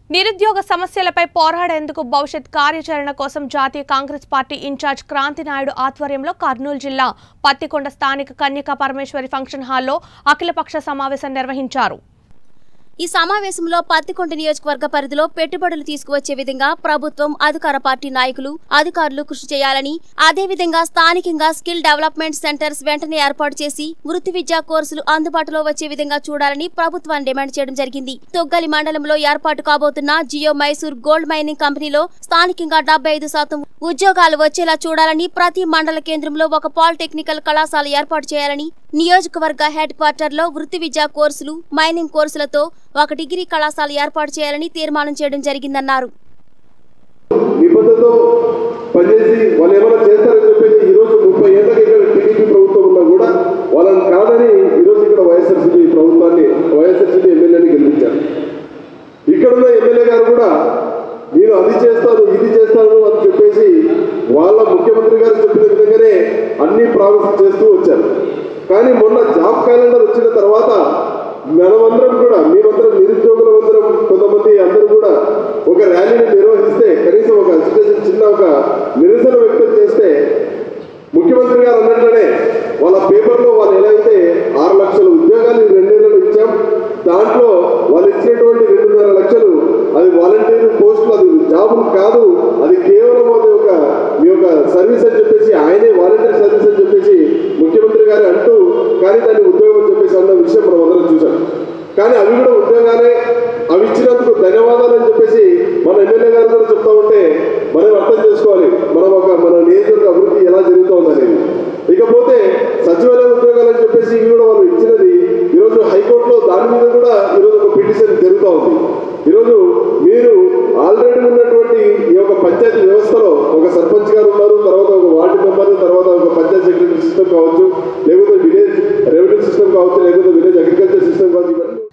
నిరుద్యోగ సమస్యలపై పోరాడేందుకు భవిష్యత్ కార్యాచరణ కోసం జాతీయ Congress party incharge Kranti Naidu ఆధ్వర్యంలో కర్నూలు జిల్లా పత్తికొండ స్థానిక కన్యకా పరమేశ్వరి ఫంక్షన్ హాల్లో అఖిలపక్ష సమావేశం నిర్వహించారు ఈ సమావేశంలో పత్తికొండ నియోజకవర్గ పరిధిలో పెట్టుబడులు తీసుకువచ్చే విధంగా ప్రభుత్వం అధికార పార్టీ నాయకులు అధికారులు కృషి చేయాలని అదేవిధంగా స్థానికంగా స్కిల్ డెవలప్మెంట్ సెంటర్స్ వెంటనే ఏర్పాటు చేసి వృత్తి విద్యా కోర్సులు అందుబాటులో వచ్చే విధంగా చూడాలని ప్రభుత్వాన్ని డిమాండ్ చేయడం జరిగింది తొగ్గలి మండలంలో ఏర్పాటు కాబోతున్న జియో మైసూర్ గోల్డ్ మైనింగ్ కంపెనీలో స్థానికంగా డెబ్బై ఐదు శాతం ఉద్యోగాలు వచ్చేలా చూడాలని ప్రతి మండల కేంద్రంలో ఒక పాలిటెక్నికల్ కళాశాల ఏర్పాటు చేయాలని నియోజకవర్గ హెడ్ క్వార్టర్లో వృత్తి విద్యా కోర్సులు మైనింగ్ కోర్సులతో ఒక డిగ్రీ కళాశాల ఏర్పాటు చేయాలని తీర్మానం చేయడం జరిగిందన్నారు నిబద్ధతతో పనిచేసి వాళ్ళు ఏమైనా చేస్తారని చెప్పేసి ఈరోజు ముప్పై ఏళ్ళకి ఇక్కడ టీడీపీ ప్రభుత్వం ఉన్నా కూడా వాళ్ళని కాదని ఈరోజు ఇక్కడ వైఎస్ఆర్సీపీ ప్రభుత్వాన్ని వైఎస్ఆర్సీపీ ఎమ్మెల్యేని గెలిపించారు ఇక్కడున్న ఎమ్మెల్యే గారు కూడా నేను అది చేస్తాను ఇది చేస్తాను అని చెప్పేసి వాళ్ళ ముఖ్యమంత్రి గారు చెప్పిన విధంగానే అన్ని ప్రామిస్ చేస్తూ వచ్చారు కానీ మొన్న జాబ్ క్యాలెండర్ వచ్చిన తర్వాత మనమందరం కూడా మేమందరం నిరుద్యోగుల అందరం కొంతమంది అందరూ కూడా ఒక ర్యాలీని నిర్వహిస్తే కనీసం ఒక అజిటేషన్ చిన్న ఒక నిరసన వ్యక్తం చేస్తే ముఖ్యమంత్రి గారు అన్నట్లనే వాళ్ళ పేపర్లో వాళ్ళు ఎలా అయితే ఆరు లక్షల ఉద్యోగాలు ఈ రెండేళ్లలో ఇచ్చాం దాంట్లో వాళ్ళు ఇచ్చినటువంటి రెండున్నర లక్షలు అది వాలంటీర్ పోస్టులు అది జాబులు కాదు అది కేవలం అది ఒక మీ యొక్క సర్వీస్ అని చెప్పేసి ఆయనే వాలంటీర్ సర్వీస్ అని చెప్పేసి ముఖ్యమంత్రి గారు అంటూ కానీ దాన్ని ఉద్యోగం అని చెప్పేసి అన్న విషయం మనం అందరం చూసాం కానీ అవి కూడా ఉద్యోగాలే అవి ఇచ్చినందుకు ధన్యవాదాలు అని చెప్పేసి మన ఎమ్మెల్యే గారు కూడా చెప్తా ఉంటే మనం అర్థం చేసుకోవాలి మనం ఒక మన నియోజకవర్గ అభివృద్ధి ఎలా జరుగుతోంది అనేది ఇకపోతే సచివాలయ ఉద్యోగాలు అని చెప్పేసి ఇవి కూడా వాళ్ళు ఇచ్చినది ఈరోజు హైకోర్టులో దాని మీద కూడా ఈరోజు ఒక పిటిషన్ జరుగుతూ ఉంది ఈరోజు మీరు ఆల్రెడీ ఉన్నటువంటి ఈ యొక్క పంచాయతీ వ్యవస్థలో ఒక సర్పంచ్ గారు ఉన్నారు తర్వాత ఒక వార్డు మెంబర్ తర్వాత ఒక పంచాయతీ సెక్రటరీ సిస్టమ్ కావచ్చు లేకపోతే విలేజ్ రెవెన్యూ సిస్టమ్ కావచ్చు లేకపోతే విలేజ్ అగ్రికల్చర్ సిస్టమ్ కావచ్చు ఇవన్నీ